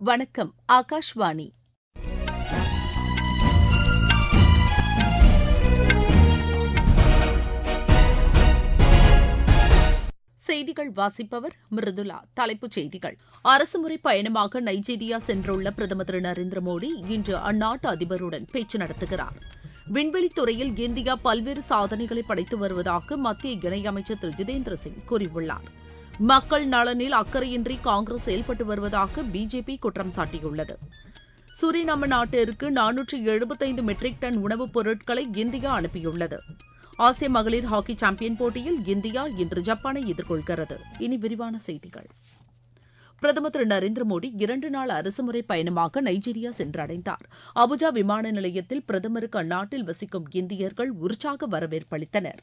வணக்கம் ஆகாஷ்வாணி செய்திகள் வாசிப்பவர் மிருதுலா தலைப்புச் செய்திகள் அரசுமுறை பயணமாக நைஜீரியா சென்றுள்ள பிரதமர் திரு நரேந்திர மோடி இன்று அந்நாட்டு அதிபருடன் பேச்சு நடத்துகிறார் விண்வெளித்துறையில் இந்தியா பல்வேறு சாதனைகளை படைத்து வருவதாக மத்திய இணையமைச்சர் திரு ஜிதேந்திர சிங் கூறியுள்ளார் மக்கள் நலனில் அக்கறையின்றி காங்கிரஸ் செயல்பட்டு வருவதாக பிஜேபி குற்றம் சாட்டியுள்ளது சூரினாம நாட்டிற்கு நானூற்று எழுபத்தைந்து மெட்ரிக் டன் உணவுப் பொருட்களை இந்தியா அனுப்பியுள்ளது ஆசிய மகளிர் ஹாக்கி சாம்பியன் போட்டியில் இந்தியா இன்று ஜப்பானை எதிர்கொள்கிறது இனி விரிவான செய்திகள் பிரதமர் திரு நரேந்திர மோடி இரண்டு நாள் அரசுமுறை பயணமாக நைஜீரியா சென்றடைந்தார் அபுஜா விமான நிலையத்தில் பிரதமருக்கு அந்நாட்டில் வசிக்கும் இந்தியர்கள் உற்சாக வரவேற்பளித்தனர்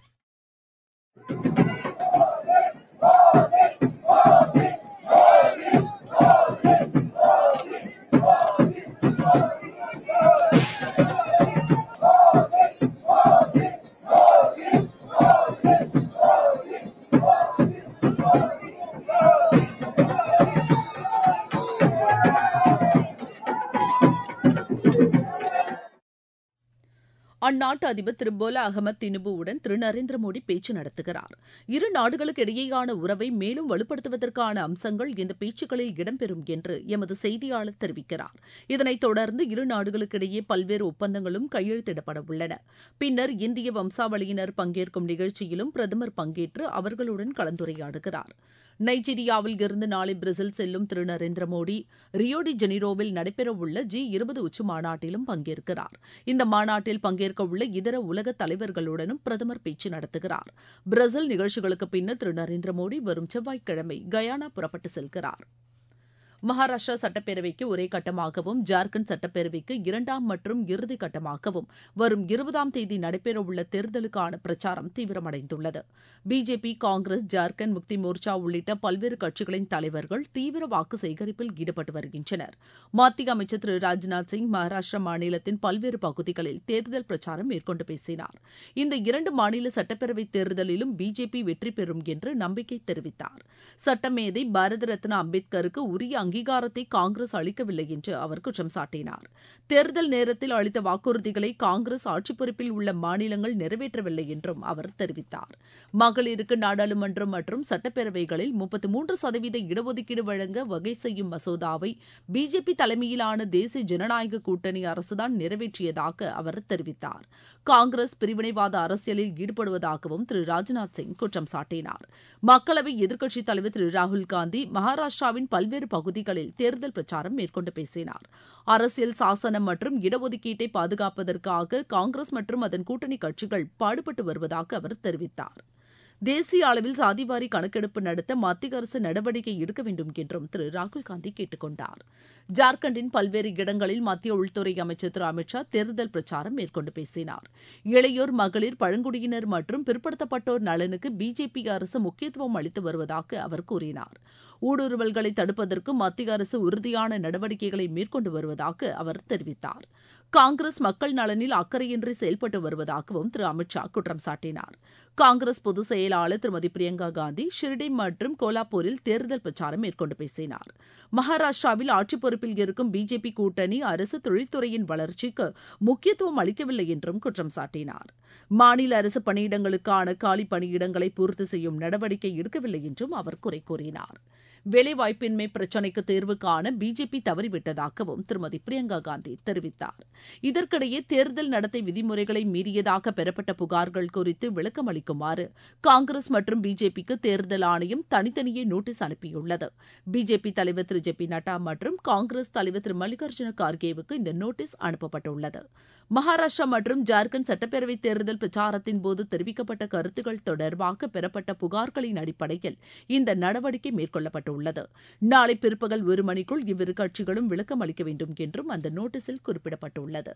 அந்நாட்டு அதிபர் திரு போலா அகமது தினுபுவுடன் திரு நரேந்திர மோடி பேச்சு நடத்துகிறார் இரு நாடுகளுக்கு இடையேயான உறவை மேலும் வலுப்படுத்துவதற்கான அம்சங்கள் இந்த பேச்சுக்களில் இடம்பெறும் என்று எமது செய்தியாளர் தெரிவிக்கிறார் இதனைத் தொடர்ந்து இரு நாடுகளுக்கிடையே பல்வேறு ஒப்பந்தங்களும் கையெழுத்திடப்பட உள்ளன பின்னர் இந்திய வம்சாவளியினர் பங்கேற்கும் நிகழ்ச்சியிலும் பிரதமர் பங்கேற்று அவர்களுடன் கலந்துரையாடுகிறார் நைஜீரியாவில் இருந்து நாளை பிரேசில் செல்லும் திரு நரேந்திர மோடி ரியோடி ஜெனிரோவில் நடைபெறவுள்ள ஜி இருபது உச்சி மாநாட்டிலும் பங்கேற்கிறார் இந்த மாநாட்டில் பங்கேற்கவுள்ள இதர உலக தலைவர்களுடனும் பிரதமர் பேச்சு நடத்துகிறார் பிரேசில் நிகழ்ச்சிகளுக்கு பின்னர் திரு நரேந்திர மோடி வரும் செவ்வாய்க்கிழமை கயானா புறப்பட்டு செல்கிறார் மகாராஷ்டிரா சட்டப்பேரவைக்கு ஒரே கட்டமாகவும் ஜார்க்கண்ட் சட்டப்பேரவைக்கு இரண்டாம் மற்றும் இறுதி கட்டமாகவும் வரும் இருபதாம் தேதி நடைபெறவுள்ள தேர்தலுக்கான பிரச்சாரம் தீவிரமடைந்துள்ளது பிஜேபி காங்கிரஸ் ஜார்க்கண்ட் முக்தி மோர்ச்சா உள்ளிட்ட பல்வேறு கட்சிகளின் தலைவர்கள் தீவிர வாக்கு சேகரிப்பில் ஈடுபட்டு வருகின்றனர் மத்திய அமைச்சர் திரு ராஜ்நாத் சிங் மகாராஷ்டிரா மாநிலத்தின் பல்வேறு பகுதிகளில் தேர்தல் பிரச்சாரம் மேற்கொண்டு பேசினார் இந்த இரண்டு மாநில சட்டப்பேரவைத் தேர்தலிலும் பிஜேபி வெற்றி பெறும் என்று நம்பிக்கை தெரிவித்தார் சட்டமேதை பாரத ரத்னா அம்பேத்கருக்கு உரிய அங்கீகாரத்தை காங்கிரஸ் அளிக்கவில்லை என்று அவர் குற்றம் சாட்டினார் தேர்தல் நேரத்தில் அளித்த வாக்குறுதிகளை காங்கிரஸ் ஆட்சி பொறுப்பில் உள்ள மாநிலங்கள் நிறைவேற்றவில்லை என்றும் அவர் தெரிவித்தார் மகளிருக்கு நாடாளுமன்றம் மற்றும் சட்டப்பேரவைகளில் முப்பத்தி மூன்று சதவீத இடஒதுக்கீடு வழங்க வகை செய்யும் மசோதாவை பிஜேபி தலைமையிலான தேசிய ஜனநாயக கூட்டணி அரசுதான் நிறைவேற்றியதாக அவர் தெரிவித்தார் காங்கிரஸ் பிரிவினைவாத அரசியலில் ஈடுபடுவதாகவும் திரு ராஜ்நாத் சிங் குற்றம் சாட்டினார் மக்களவை எதிர்க்கட்சித் தலைவர் திரு ராகுல் காந்தி மகாராஷ்டிராவின் பல்வேறு பகுதிகளில் தேர்தல் பிரச்சாரம் மேற்கொண்டு பேசினார் அரசியல் சாசனம் மற்றும் இடஒதுக்கீட்டை பாதுகாப்பதற்காக காங்கிரஸ் மற்றும் அதன் கூட்டணி கட்சிகள் பாடுபட்டு வருவதாக அவர் தெரிவித்தார் தேசிய அளவில் சாதிவாரி கணக்கெடுப்பு நடத்த மத்திய அரசு நடவடிக்கை எடுக்க வேண்டும் என்றும் திரு ராகுல்காந்தி கேட்டுக் கொண்டார் ஜார்க்கண்டின் பல்வேறு இடங்களில் மத்திய உள்துறை அமைச்சர் திரு அமித் ஷா தேர்தல் பிரச்சாரம் மேற்கொண்டு பேசினார் இளையோர் மகளிர் பழங்குடியினர் மற்றும் பிற்படுத்தப்பட்டோர் நலனுக்கு பிஜேபி அரசு முக்கியத்துவம் அளித்து வருவதாக அவர் கூறினார் ஊடுருவல்களை தடுப்பதற்கு மத்திய அரசு உறுதியான நடவடிக்கைகளை மேற்கொண்டு வருவதாக அவர் தெரிவித்தார் காங்கிரஸ் மக்கள் நலனில் அக்கறையின்றி செயல்பட்டு வருவதாகவும் திரு அமித் ஷா குற்றம் சாட்டினார் காங்கிரஸ் பொதுச் செயலாளர் திருமதி பிரியங்கா காந்தி ஷிர்டி மற்றும் கோலாப்பூரில் தேர்தல் பிரச்சாரம் மேற்கொண்டு பேசினார் மகாராஷ்டிராவில் ஆட்சி பொறுப்பில் இருக்கும் பிஜேபி கூட்டணி அரசு தொழில்துறையின் வளர்ச்சிக்கு முக்கியத்துவம் அளிக்கவில்லை என்றும் குற்றம் சாட்டினார் மாநில அரசு பணியிடங்களுக்கான காலி பணியிடங்களை பூர்த்தி செய்யும் நடவடிக்கை எடுக்கவில்லை என்றும் அவர் குறை கூறினார் வேலைவாய்ப்பின்மை பிரச்சினைக்கு தீர்வு காண பிஜேபி தவறிவிட்டதாகவும் திருமதி பிரியங்கா காந்தி தெரிவித்தார் இதற்கிடையே தேர்தல் நடத்தை விதிமுறைகளை மீறியதாக பெறப்பட்ட புகார்கள் குறித்து விளக்கம் அளிக்குமாறு காங்கிரஸ் மற்றும் பிஜேபிக்கு தேர்தல் ஆணையம் தனித்தனியே நோட்டீஸ் அனுப்பியுள்ளது பிஜேபி தலைவர் திரு ஜே பி நட்டா மற்றும் காங்கிரஸ் தலைவர் திரு மல்லிகார்ஜுன கார்கேவுக்கு இந்த நோட்டீஸ் அனுப்பப்பட்டுள்ளது மகாராஷ்டிரா மற்றும் ஜார்க்கண்ட் சட்டப்பேரவை தேர்தல் பிரச்சாரத்தின் போது தெரிவிக்கப்பட்ட கருத்துக்கள் தொடர்பாக பெறப்பட்ட புகார்களின் அடிப்படையில் இந்த நடவடிக்கை மேற்கொள்ளப்பட்டுள்ளது நாளை பிற்பகல் ஒரு மணிக்குள் இவ்விரு கட்சிகளும் விளக்கம் அளிக்க வேண்டும் என்றும் அந்த நோட்டீஸில் குறிப்பிடப்பட்டுள்ளது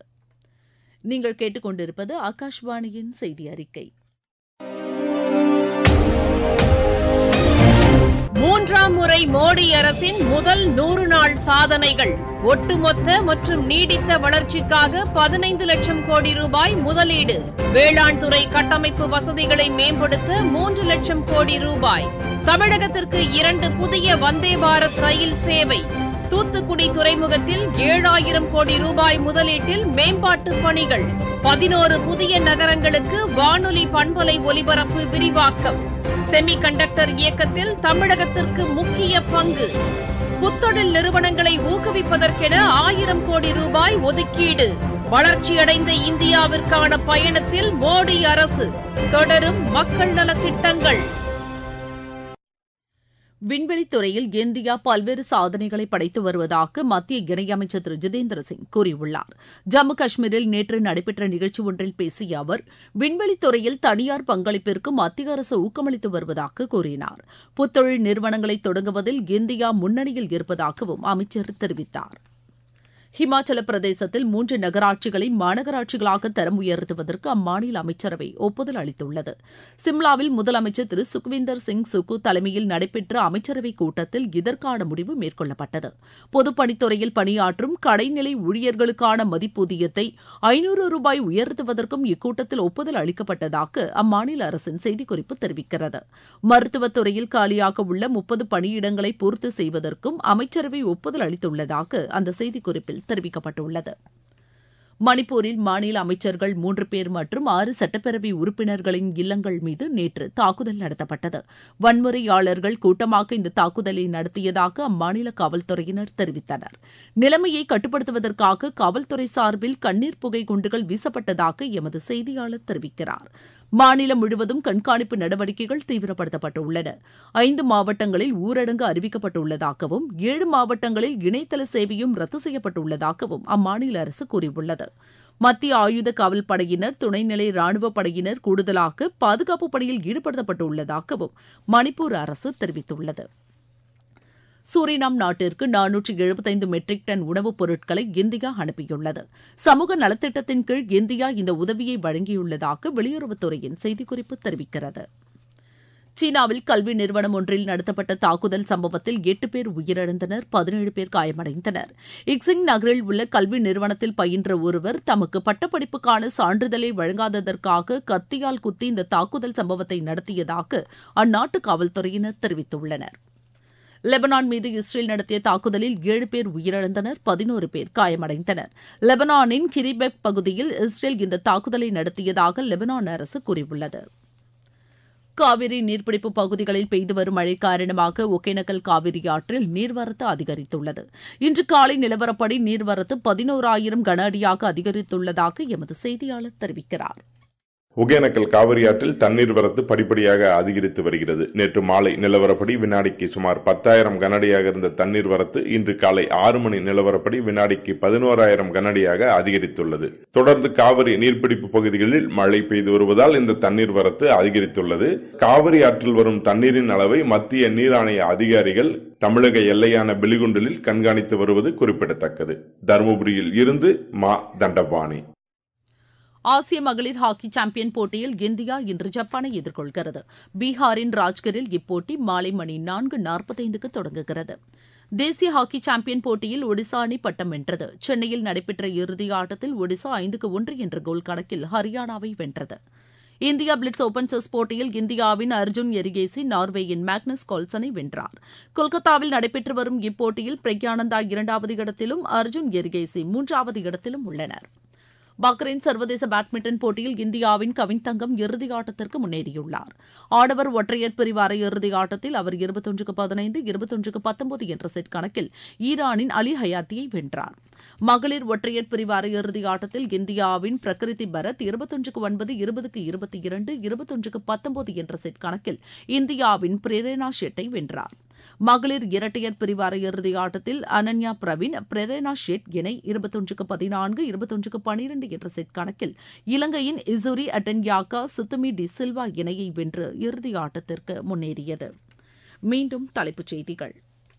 நீங்கள் கேட்டுக்கொண்டிருப்பது ஆகாஷ்வாணியின் செய்தி அறிக்கை மூன்றாம் முறை மோடி அரசின் முதல் நூறு நாள் சாதனைகள் ஒட்டுமொத்த மற்றும் நீடித்த வளர்ச்சிக்காக பதினைந்து லட்சம் கோடி ரூபாய் முதலீடு வேளாண் துறை கட்டமைப்பு வசதிகளை மேம்படுத்த மூன்று லட்சம் கோடி ரூபாய் தமிழகத்திற்கு இரண்டு புதிய வந்தே பாரத் ரயில் சேவை தூத்துக்குடி துறைமுகத்தில் ஏழாயிரம் கோடி ரூபாய் முதலீட்டில் மேம்பாட்டு பணிகள் பதினோரு புதிய நகரங்களுக்கு வானொலி பண்பலை ஒலிபரப்பு விரிவாக்கம் செமி கண்டக்டர் இயக்கத்தில் தமிழகத்திற்கு முக்கிய பங்கு புத்தொழில் நிறுவனங்களை ஊக்குவிப்பதற்கென ஆயிரம் கோடி ரூபாய் ஒதுக்கீடு வளர்ச்சியடைந்த இந்தியாவிற்கான பயணத்தில் மோடி அரசு தொடரும் மக்கள் நலத்திட்டங்கள் விண்வெளித்துறையில் இந்தியா பல்வேறு சாதனைகளை படைத்து வருவதாக மத்திய இணையமைச்சர் திரு ஜிதேந்திர சிங் கூறியுள்ளார் ஜம்மு காஷ்மீரில் நேற்று நடைபெற்ற நிகழ்ச்சி ஒன்றில் பேசிய அவர் விண்வெளித்துறையில் தனியார் பங்களிப்பிற்கு மத்திய அரசு ஊக்கமளித்து வருவதாக கூறினார் புத்தொழில் நிறுவனங்களை தொடங்குவதில் இந்தியா முன்னணியில் இருப்பதாகவும் அமைச்சர் தெரிவித்தார் ஹிமாச்சல பிரதேசத்தில் மூன்று நகராட்சிகளை மாநகராட்சிகளாக தரம் உயர்த்துவதற்கு அம்மாநில அமைச்சரவை ஒப்புதல் அளித்துள்ளது சிம்லாவில் முதலமைச்சர் திரு சுக்விந்தர் சிங் சுக்கு தலைமையில் நடைபெற்ற அமைச்சரவைக் கூட்டத்தில் இதற்கான முடிவு மேற்கொள்ளப்பட்டது பொதுப்பணித்துறையில் பணியாற்றும் கடைநிலை ஊழியர்களுக்கான மதிப்பூதியத்தை ஐநூறு ரூபாய் உயர்த்துவதற்கும் இக்கூட்டத்தில் ஒப்புதல் அளிக்கப்பட்டதாக அம்மாநில அரசின் செய்திக்குறிப்பு தெரிவிக்கிறது மருத்துவத்துறையில் காலியாக உள்ள முப்பது பணியிடங்களை பூர்த்தி செய்வதற்கும் அமைச்சரவை ஒப்புதல் அளித்துள்ளதாக அந்த செய்திக்குறிப்பில் தெரிவிக்கப்பட்டுள்ளது மணிப்பூரில் மாநில அமைச்சர்கள் மூன்று பேர் மற்றும் ஆறு சட்டப்பேரவை உறுப்பினர்களின் இல்லங்கள் மீது நேற்று தாக்குதல் நடத்தப்பட்டது வன்முறையாளர்கள் கூட்டமாக இந்த தாக்குதலை நடத்தியதாக அம்மாநில காவல்துறையினர் தெரிவித்தனர் நிலைமையை கட்டுப்படுத்துவதற்காக காவல்துறை சார்பில் கண்ணீர் புகை குண்டுகள் வீசப்பட்டதாக எமது செய்தியாளர் தெரிவிக்கிறார் மாநிலம் முழுவதும் கண்காணிப்பு நடவடிக்கைகள் தீவிரப்படுத்தப்பட்டுள்ளன ஐந்து மாவட்டங்களில் ஊரடங்கு அறிவிக்கப்பட்டுள்ளதாகவும் ஏழு மாவட்டங்களில் இணையதள சேவையும் ரத்து செய்யப்பட்டுள்ளதாகவும் அம்மாநில அரசு கூறியுள்ளது மத்திய ஆயுத காவல் படையினர் துணைநிலை ராணுவ படையினர் கூடுதலாக பாதுகாப்பு பணியில் ஈடுபடுத்தப்பட்டுள்ளதாகவும் மணிப்பூர் அரசு தெரிவித்துள்ளது சூரினாம் நாட்டிற்கு நானூற்றி எழுபத்தைந்து மெட்ரிக் டன் உணவுப் பொருட்களை இந்தியா அனுப்பியுள்ளது சமூக நலத்திட்டத்தின் கீழ் இந்தியா இந்த உதவியை வழங்கியுள்ளதாக வெளியுறவுத்துறையின் செய்திக்குறிப்பு தெரிவிக்கிறது சீனாவில் கல்வி நிறுவனம் ஒன்றில் நடத்தப்பட்ட தாக்குதல் சம்பவத்தில் எட்டு பேர் உயிரிழந்தனர் பதினேழு பேர் காயமடைந்தனர் இக்ஸிங் நகரில் உள்ள கல்வி நிறுவனத்தில் பயின்ற ஒருவர் தமக்கு பட்டப்படிப்புக்கான சான்றிதழை வழங்காததற்காக கத்தியால் குத்தி இந்த தாக்குதல் சம்பவத்தை நடத்தியதாக அந்நாட்டு காவல்துறையினர் தெரிவித்துள்ளனர் லெபனான் மீது இஸ்ரேல் நடத்திய தாக்குதலில் ஏழு பேர் உயிரிழந்தனர் பதினோரு பேர் காயமடைந்தனர் லெபனானின் கிரிபெக் பகுதியில் இஸ்ரேல் இந்த தாக்குதலை நடத்தியதாக லெபனான் அரசு கூறியுள்ளது காவிரி நீர்பிடிப்பு பகுதிகளில் பெய்து வரும் மழை காரணமாக ஒகேனக்கல் காவிரி ஆற்றில் நீர்வரத்து அதிகரித்துள்ளது இன்று காலை நிலவரப்படி நீர்வரத்து பதினோராயிரம் கன அடியாக அதிகரித்துள்ளதாக எமது செய்தியாளர் தெரிவிக்கிறார் ஒகேனக்கல் காவிரி ஆற்றில் தண்ணீர் வரத்து படிப்படியாக அதிகரித்து வருகிறது நேற்று மாலை நிலவரப்படி வினாடிக்கு சுமார் பத்தாயிரம் கனஅடியாக இருந்த தண்ணீர் வரத்து இன்று காலை ஆறு மணி நிலவரப்படி வினாடிக்கு பதினோராயிரம் கனஅடியாக அதிகரித்துள்ளது தொடர்ந்து காவிரி நீர்பிடிப்பு பகுதிகளில் மழை பெய்து வருவதால் இந்த தண்ணீர் வரத்து அதிகரித்துள்ளது காவிரி ஆற்றில் வரும் தண்ணீரின் அளவை மத்திய நீர் ஆணைய அதிகாரிகள் தமிழக எல்லையான பெலிகுண்டலில் கண்காணித்து வருவது குறிப்பிடத்தக்கது தருமபுரியில் இருந்து மா தண்டபாணி ஆசிய மகளிர் ஹாக்கி சாம்பியன் போட்டியில் இந்தியா இன்று ஜப்பானை எதிர்கொள்கிறது பீகாரின் ராஜ்கரில் இப்போட்டி மாலை மணி நான்கு நாற்பத்தைந்துக்கு தொடங்குகிறது தேசிய ஹாக்கி சாம்பியன் போட்டியில் ஒடிசா அணி பட்டம் வென்றது சென்னையில் நடைபெற்ற இறுதி ஆட்டத்தில் ஒடிசா ஐந்துக்கு ஒன்று என்ற கோல் கணக்கில் ஹரியானாவை வென்றது இந்தியா பிளிட்ஸ் ஓபன் செஸ் போட்டியில் இந்தியாவின் அர்ஜுன் எரிகேசி நார்வேயின் மேக்னஸ் கால்சனை வென்றார் கொல்கத்தாவில் நடைபெற்று வரும் இப்போட்டியில் பிரக்யானந்தா இரண்டாவது இடத்திலும் அர்ஜுன் எரிகேசி மூன்றாவது இடத்திலும் உள்ளனர் பக்ரைன் சர்வதேச பேட்மிண்டன் போட்டியில் இந்தியாவின் கவின் தங்கம் இறுதி ஆட்டத்திற்கு முன்னேறியுள்ளார் ஆடவர் ஒற்றையர் பிரிவு அரையிறுதி ஆட்டத்தில் அவர் இருபத்தொன்றுக்கு பதினைந்து இருபத்தொன்றுக்கு பத்தொன்பது என்ற செட் கணக்கில் ஈரானின் அலி ஹயாத்தியை வென்றார் மகளிர் ஒற்றையர் பிரிவு அரையிறுதி ஆட்டத்தில் இந்தியாவின் பிரகிருதி பரத் இருபத்தொன்றுக்கு ஒன்பது இருபதுக்கு இருபத்தி இரண்டு இருபத்தொன்றுக்கு பத்தொன்பது என்ற செட் கணக்கில் இந்தியாவின் பிரேரணா ஷெட்டை வென்றார் மகளிர் இரட்டையர் பிரிவு அரையிறுதி ஆட்டத்தில் அனன்யா பிரவீன் பிரேரணா ஷெட் இணை இருபத்தொன்றுக்கு பதினான்கு இருபத்தொன்றுக்கு பனிரெண்டு என்ற செட் கணக்கில் இலங்கையின் இசுரி அட்டன்யாக்கா சுத்துமி டி சில்வா இணையை வென்று இறுதி ஆட்டத்திற்கு முன்னேறியது மீண்டும் தலைப்புச் செய்திகள்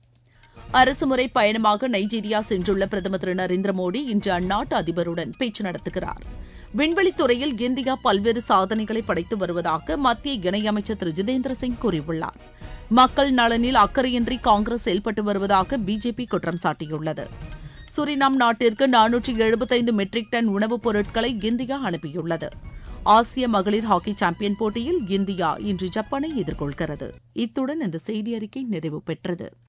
அரசுமுறை பயணமாக நைஜீரியா சென்றுள்ள பிரதமர் திரு நரேந்திர மோடி இன்று அந்நாட்டு அதிபருடன் பேச்சு நடத்துகிறார் விண்வெளித்துறையில் இந்தியா பல்வேறு சாதனைகளை படைத்து வருவதாக மத்திய இணையமைச்சர் திரு ஜிதேந்திர சிங் கூறியுள்ளார் மக்கள் நலனில் அக்கறையின்றி காங்கிரஸ் செயல்பட்டு வருவதாக பிஜேபி குற்றம் சாட்டியுள்ளது சுரினாம் நாட்டிற்கு நானூற்றி எழுபத்தைந்து மெட்ரிக் டன் உணவுப் பொருட்களை இந்தியா அனுப்பியுள்ளது ஆசிய மகளிர் ஹாக்கி சாம்பியன் போட்டியில் இந்தியா இன்று ஜப்பானை எதிர்கொள்கிறது இத்துடன் இந்த செய்தி அறிக்கை நிறைவு பெற்றது